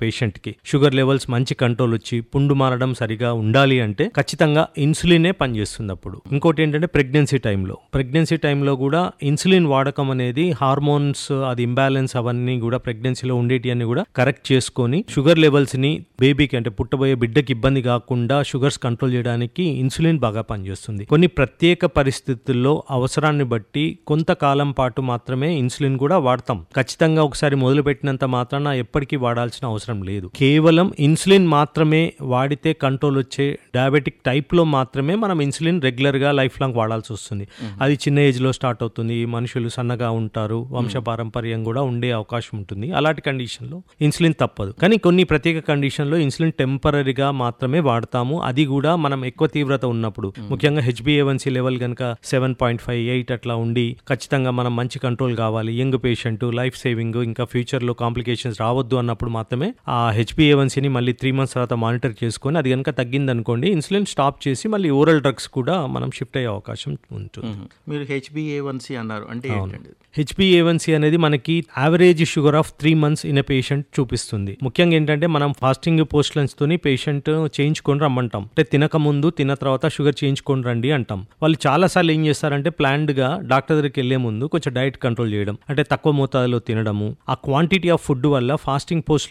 Patient కి sugar levels మంచి control వచ్చి పుండు మారడం సరిగా ఉండాలి అంటే ఖచ్చితంగా ఇన్సులినే పనిచేస్తుంది అప్పుడు ఇంకోటి ఏంటంటే ప్రెగ్నెన్సీ టైంలో ప్రెగ్నెన్సీ టైంలో కూడా ఇన్సులిన్ వాడకం అనేది హార్మోన్స్ అది ఇంబ్యాలెన్స్ అవన్నీ కూడా ప్రెగ్నెన్సీలో ఉండేటి అన్ని కూడా కరెక్ట్ చేసుకొని షుగర్ లెవెల్స్ ని బేబీకి అంటే పుట్టబోయే బిడ్డకి ఇబ్బంది కాకుండా షుగర్స్ కంట్రోల్ చేయడానికి ఇన్సులిన్ బాగా పనిచేస్తుంది కొన్ని ప్రత్యేక పరిస్థితుల్లో అవసరాన్ని బట్టి కొంతకాలం పాటు మాత్రమే ఇన్సులిన్ కూడా వాడతాం ఖచ్చితంగా ఒకసారి మొదలుపెట్టినంత మాత్రాన ఎప్పటికీ వాడాల్సిన అవసరం లేదు కేవలం ఇన్సులిన్ మాత్రమే వాడితే కంట్రోల్ వచ్చే డయాబెటిక్ టైప్ లో మాత్రమే మనం ఇన్సులిన్ రెగ్యులర్ గా లైఫ్ లాంగ్ వాడాల్సి వస్తుంది అది చిన్న ఏజ్ లో స్టార్ట్ అవుతుంది మనుషులు సన్నగా ఉంటారు వంశపారంపర్యం కూడా ఉండే అవకాశం ఉంటుంది అలాంటి కండిషన్ లో ఇన్సులిన్ తప్పదు కానీ కొన్ని ప్రత్యేక కండిషన్ లో ఇన్సులిన్ టెంపరీగా మాత్రమే వాడతాము అది కూడా మనం ఎక్కువ తీవ్రత ఉన్నప్పుడు ముఖ్యంగా హెచ్బిఏవన్సీ లెవెల్ కనుక సెవెన్ పాయింట్ ఫైవ్ ఎయిట్ అట్లా ఉండి ఖచ్చితంగా మనం మంచి కంట్రోల్ కావాలి యంగ్ పేషెంట్ లైఫ్ సేవింగ్ ఇంకా ఫ్యూచర్ లో కాంప్లికేషన్స్ రావద్దు అన్నప్పుడు మాత్రమే ఆ హెచ్బిఏవన్సీని మళ్ళీ త్రీ మంత్స్ తర్వాత మానిటర్ చేసుకొని అది కనుక తగ్గింది అనుకోండి ఇన్సులిన్ స్టాప్ చేసి మళ్ళీ ఓరల్ డ్రగ్స్ కూడా మనం షిఫ్ట్ అయ్యే అవకాశం ఉంటుంది మ్మ్. మీరు హెచ్బిఏవన్సి అన్నారు అంటే ఏంటండి హెచ్బిఏవన్సీ అనేది మనకి average sugar of three months in patient చూపిస్తుంది ముఖ్యంగా ఏంటంటే మనం ఫాస్టింగ్ పోస్ట్ లంచ్ తోని పేషెంట్ చేయించుకొని రమ్మంటాం అంటే తినక ముందు తిన్న తర్వాత షుగర్ చేయించుకొని రండి అంటాం వాళ్ళు చాలా సార్లు ఏం చేస్తారంటే ప్లాన్డ్ గా డాక్టర్ దగ్గరికి వెళ్లే ముందు కొంచెం డైట్ కంట్రోల్ చేయడం అంటే తక్కువ మోతాదులో తినడము ఆ క్వాంటిటీ ఆఫ్ ఫుడ్ వల్ల ఫాస్టింగ్ పోస్ట్